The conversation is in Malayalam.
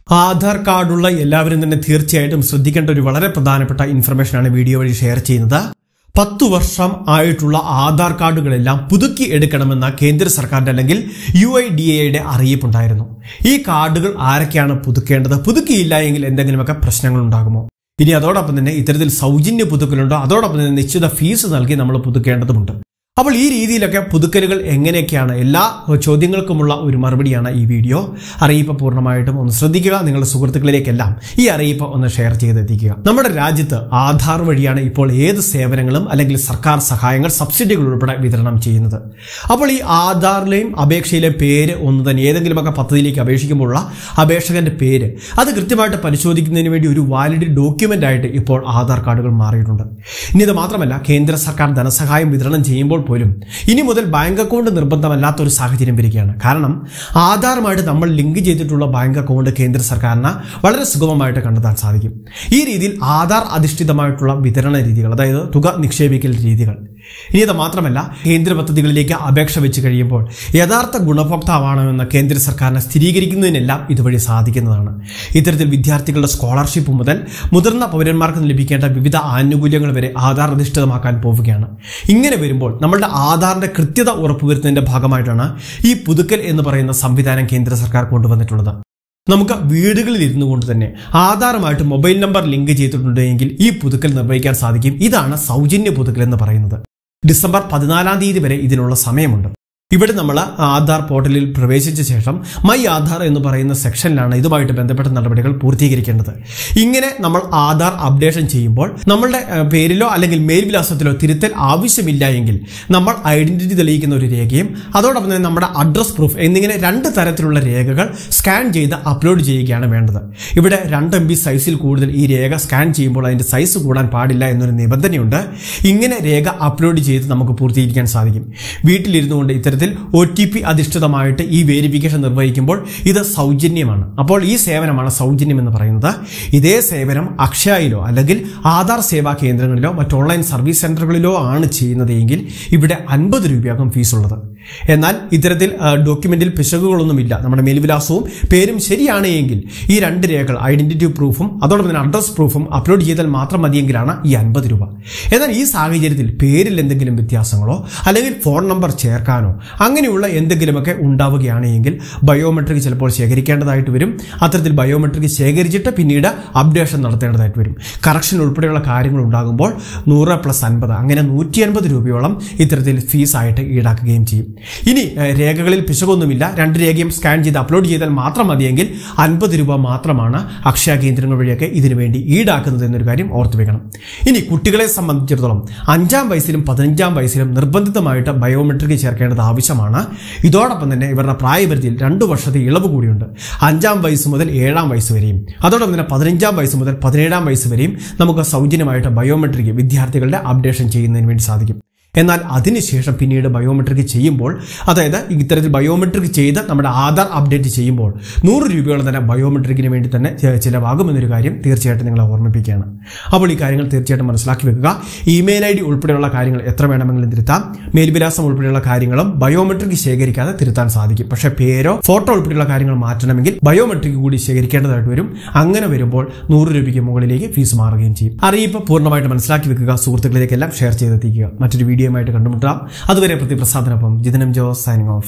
ആധാർ കാർഡുള്ള എല്ലാവരും തന്നെ തീർച്ചയായിട്ടും ശ്രദ്ധിക്കേണ്ട ഒരു വളരെ പ്രധാനപ്പെട്ട ഇൻഫർമേഷനാണ് വീഡിയോ വഴി ഷെയർ ചെയ്യുന്നത് പത്തു വർഷം ആയിട്ടുള്ള ആധാർ കാർഡുകളെല്ലാം പുതുക്കി എടുക്കണമെന്ന കേന്ദ്ര സർക്കാരിന്റെ അല്ലെങ്കിൽ യു ഐ ഡി എയുടെ അറിയിപ്പുണ്ടായിരുന്നു ഈ കാർഡുകൾ ആരൊക്കെയാണ് പുതുക്കേണ്ടത് പുതുക്കിയില്ല എങ്കിൽ എന്തെങ്കിലുമൊക്കെ പ്രശ്നങ്ങൾ ഉണ്ടാകുമോ ഇനി അതോടൊപ്പം തന്നെ ഇത്തരത്തിൽ സൗജന്യ പുതുക്കലുണ്ടോ അതോടൊപ്പം തന്നെ നിശ്ചിത ഫീസ് നൽകി നമ്മൾ പുതുക്കേണ്ടതുണ്ട് അപ്പോൾ ഈ രീതിയിലൊക്കെ പുതുക്കലുകൾ എങ്ങനെയൊക്കെയാണ് എല്ലാ ചോദ്യങ്ങൾക്കുമുള്ള ഒരു മറുപടിയാണ് ഈ വീഡിയോ അറിയിപ്പ് പൂർണ്ണമായിട്ടും ഒന്ന് ശ്രദ്ധിക്കുക നിങ്ങളുടെ സുഹൃത്തുക്കളിലേക്കെല്ലാം ഈ അറിയിപ്പ് ഒന്ന് ഷെയർ ചെയ്തെത്തിക്കുക നമ്മുടെ രാജ്യത്ത് ആധാർ വഴിയാണ് ഇപ്പോൾ ഏത് സേവനങ്ങളും അല്ലെങ്കിൽ സർക്കാർ സഹായങ്ങൾ സബ്സിഡികൾ ഉൾപ്പെടെ വിതരണം ചെയ്യുന്നത് അപ്പോൾ ഈ ആധാറിലെയും അപേക്ഷയിലെയും പേര് ഒന്ന് തന്നെ ഏതെങ്കിലുമൊക്കെ പദ്ധതിയിലേക്ക് അപേക്ഷിക്കുമ്പോഴുള്ള അപേക്ഷകന്റെ പേര് അത് കൃത്യമായിട്ട് പരിശോധിക്കുന്നതിന് വേണ്ടി ഒരു വാലിഡ് ഡോക്യുമെന്റ് ആയിട്ട് ഇപ്പോൾ ആധാർ കാർഡുകൾ മാറിയിട്ടുണ്ട് ഇനി ഇത് മാത്രമല്ല കേന്ദ്ര സർക്കാർ ധനസഹായം വിതരണം ചെയ്യുമ്പോൾ പോലും ഇനി മുതൽ ബാങ്ക് അക്കൗണ്ട് നിർബന്ധമല്ലാത്ത ഒരു സാഹചര്യം വരികയാണ് കാരണം ആധാറുമായിട്ട് നമ്മൾ ലിങ്ക് ചെയ്തിട്ടുള്ള ബാങ്ക് അക്കൗണ്ട് കേന്ദ്ര സർക്കാരിന് വളരെ സുഗമമായിട്ട് കണ്ടെത്താൻ സാധിക്കും ഈ രീതിയിൽ ആധാർ അധിഷ്ഠിതമായിട്ടുള്ള വിതരണ രീതികൾ അതായത് തുക നിക്ഷേപിക്കൽ രീതികൾ ഇനി ഇത് മാത്രമല്ല കേന്ദ്ര പദ്ധതികളിലേക്ക് അപേക്ഷ വെച്ച് കഴിയുമ്പോൾ യഥാർത്ഥ ഗുണഭോക്താവാണോ എന്ന കേന്ദ്ര സർക്കാരിനെ സ്ഥിരീകരിക്കുന്നതിനെല്ലാം ഇതുവഴി സാധിക്കുന്നതാണ് ഇത്തരത്തിൽ വിദ്യാർത്ഥികളുടെ സ്കോളർഷിപ്പ് മുതൽ മുതിർന്ന പൗരന്മാർക്ക് ലഭിക്കേണ്ട വിവിധ ആനുകൂല്യങ്ങൾ വരെ ആധാർ അധിഷ്ഠിതമാക്കാൻ പോവുകയാണ് ഇങ്ങനെ വരുമ്പോൾ നമ്മളുടെ ആധാറിന്റെ കൃത്യത ഉറപ്പുവരുത്തുന്നതിന്റെ ഭാഗമായിട്ടാണ് ഈ പുതുക്കൽ എന്ന് പറയുന്ന സംവിധാനം കേന്ദ്ര സർക്കാർ കൊണ്ടുവന്നിട്ടുള്ളത് നമുക്ക് വീടുകളിൽ ഇരുന്നു കൊണ്ട് തന്നെ ആധാറുമായിട്ട് മൊബൈൽ നമ്പർ ലിങ്ക് ചെയ്തിട്ടുണ്ടെങ്കിൽ ഈ പുതുക്കൽ നിർവഹിക്കാൻ സാധിക്കും ഇതാണ് സൗജന്യ പുതുക്കൽ എന്ന് പറയുന്നത് ഡിസംബർ പതിനാലാം തീയതി വരെ ഇതിനുള്ള സമയമുണ്ട് ഇവിടെ നമ്മൾ ആധാർ പോർട്ടലിൽ പ്രവേശിച്ച ശേഷം മൈ ആധാർ എന്ന് പറയുന്ന സെക്ഷനിലാണ് ഇതുമായിട്ട് ബന്ധപ്പെട്ട നടപടികൾ പൂർത്തീകരിക്കേണ്ടത് ഇങ്ങനെ നമ്മൾ ആധാർ അപ്ഡേഷൻ ചെയ്യുമ്പോൾ നമ്മളുടെ ഏഹ്, പേരിലോ അല്ലെങ്കിൽ മേൽവിലാസത്തിലോ തിരുത്തൽ ആവശ്യമില്ല എങ്കിൽ നമ്മൾ ഐഡന്റിറ്റി തെളിയിക്കുന്ന ഒരു രേഖയും അതോടൊപ്പം തന്നെ നമ്മുടെ അഡ്രസ് പ്രൂഫ് എന്നിങ്ങനെ രണ്ട് തരത്തിലുള്ള രേഖകൾ സ്കാൻ ചെയ്ത് അപ്ലോഡ് ചെയ്യുകയാണ് വേണ്ടത് ഇവിടെ രണ്ട് എം ബി സൈസിൽ കൂടുതൽ ഈ രേഖ സ്കാൻ ചെയ്യുമ്പോൾ അതിന്റെ സൈസ് കൂടാൻ പാടില്ല എന്നൊരു നിബന്ധനയുണ്ട് ഇങ്ങനെ രേഖ അപ്ലോഡ് ചെയ്ത് നമുക്ക് പൂർത്തീകരിക്കാൻ സാധിക്കും വീട്ടിലിരുന്നു കൊണ്ട് ഇത്തരത്തിൽ ഒ ടി പി അധിഷ്ഠിതമായിട്ട് ഈ വേരിഫിക്കേഷൻ നിർവഹിക്കുമ്പോൾ ഇത് സൗജന്യമാണ് അപ്പോൾ ഈ സേവനമാണ് സൗജന്യം എന്ന് പറയുന്നത് ഇതേ സേവനം അക്ഷയയിലോ അല്ലെങ്കിൽ ആധാർ സേവാ കേന്ദ്രങ്ങളിലോ മറ്റ് ഓൺലൈൻ സർവീസ് സെന്ററുകളിലോ ആണ് ചെയ്യുന്നത് എങ്കിൽ ഇവിടെ അൻപത് രൂപയാകും ഫീസ് ഉള്ളത് എന്നാൽ ഇത്തരത്തിൽ ആ, ഡോക്യുമെന്റിൽ പിശകുകളൊന്നുമില്ല നമ്മുടെ മേൽവിലാസവും പേരും ശരിയാണ് എങ്കിൽ ഈ രണ്ട് രേഖകൾ ഐഡന്റിറ്റി പ്രൂഫും അതോടൊപ്പം തന്നെ അഡ്രസ് പ്രൂഫും അപ്ലോഡ് ചെയ്താൽ മാത്രം മതിയെങ്കിലാണ് ഈ അൻപത് രൂപ എന്നാൽ ഈ സാഹചര്യത്തിൽ പേരിൽ എന്തെങ്കിലും വ്യത്യാസങ്ങളോ അല്ലെങ്കിൽ ഫോൺ നമ്പർ ചേർക്കാനോ അങ്ങനെയുള്ള എന്തെങ്കിലുമൊക്കെ ഉണ്ടാവുകയാണ് എങ്കിൽ ബയോമെട്രിക് ചിലപ്പോൾ ശേഖരിക്കേണ്ടതായിട്ട് വരും അത്തരത്തിൽ ബയോമെട്രിക് ശേഖരിച്ചിട്ട് പിന്നീട് അപ്ഡേഷൻ നടത്തേണ്ടതായിട്ട് വരും കറക്ഷൻ ഉൾപ്പെടെയുള്ള കാര്യങ്ങൾ ഉണ്ടാകുമ്പോൾ നൂറ് പ്ലസ് അൻപത് അങ്ങനെ നൂറ്റി അൻപത് രൂപയോളം ഇത്തരത്തിൽ ഫീസായിട്ട് ഈടാക്കുകയും ചെയ്യും ഇനി ഏഹ്, രേഖകളിൽ പിശകൊന്നുമില്ല രണ്ട് രേഖയും സ്കാൻ ചെയ്ത് അപ്ലോഡ് ചെയ്താൽ മാത്രം മതിയെങ്കിൽ അൻപത് രൂപ മാത്രമാണ് അക്ഷയ കേന്ദ്രങ്ങൾ വഴിയൊക്കെ ഇതിനു വേണ്ടി ഈടാക്കുന്നത് എന്നൊരു കാര്യം ഓർത്തു വെക്കണം ഇനി കുട്ടികളെ സംബന്ധിച്ചിടത്തോളം അഞ്ചാം വയസ്സിലും പതിനഞ്ചാം വയസ്സിലും നിർബന്ധിതമായിട്ട് ബയോമെട്രിക് ചേർക്കേണ്ടത് ആവശ്യമാണ് ഇതോടൊപ്പം തന്നെ ഇവരുടെ പ്രായപരിധിയിൽ രണ്ടു വർഷത്തെ ഇളവ് കൂടിയുണ്ട് അഞ്ചാം വയസ്സ് മുതൽ ഏഴാം വയസ്സ് വരെയും അതോടൊപ്പം തന്നെ പതിനഞ്ചാം വയസ്സ് മുതൽ പതിനേഴാം വയസ്സ് വരെയും നമുക്ക് സൗജന്യമായിട്ട് ബയോമെട്രിക് വിദ്യാർത്ഥികളുടെ അപ്ഡേഷൻ ചെയ്യുന്നതിന് വേണ്ടി സാധിക്കും എന്നാൽ അതിനുശേഷം പിന്നീട് ബയോമെട്രിക് ചെയ്യുമ്പോൾ അതായത് ഇത്തരത്തിൽ ബയോമെട്രിക് ചെയ്ത് നമ്മുടെ ആധാർ അപ്ഡേറ്റ് ചെയ്യുമ്പോൾ നൂറ് രൂപയോളം തന്നെ ബയോമെട്രിക്കിന് വേണ്ടി തന്നെ ചെ- ചിലവാകുമെന്നൊരു കാര്യം തീർച്ചയായിട്ടും നിങ്ങളെ ഓർമ്മിപ്പിക്കുകയാണ് അപ്പോൾ ഈ കാര്യങ്ങൾ തീർച്ചയായിട്ടും മനസ്സിലാക്കി വെക്കുക ഇമെയിൽ ഐ ഡി ഉൾപ്പെടെയുള്ള കാര്യങ്ങൾ എത്ര വേണമെങ്കിലും തിരുത്താം മേൽവിലാസം ഉൾപ്പെടെയുള്ള കാര്യങ്ങളും ബയോമെട്രിക് ശേഖരിക്കാതെ തിരുത്താൻ സാധിക്കും പക്ഷേ പേരോ ഫോട്ടോ ഉൾപ്പെടെയുള്ള കാര്യങ്ങൾ മാറ്റണമെങ്കിൽ ബയോമെട്രിക് കൂടി ശേഖരിക്കേണ്ടതായിട്ട് വരും അങ്ങനെ വരുമ്പോൾ നൂറ് രൂപയ്ക്ക് മുകളിലേക്ക് ഫീസ് മാറുകയും ചെയ്യും അറിയിപ്പ് പൂർണ്ണമായിട്ട് മനസ്സിലാക്കി വെക്കുക സുഹൃത്തുക്കളിലേക്കെല്ലാം ഷെയർ ചെയ്തെത്തിക്കുക മറ്റൊരു വീഡിയോയുമായിട്ട് കണ്ടുമുട്ടാം അതുവരെ പ്രതിപ്രസാദനൊപ്പം ജിതനം ജോസ് സൈനിങ് ഓഫ്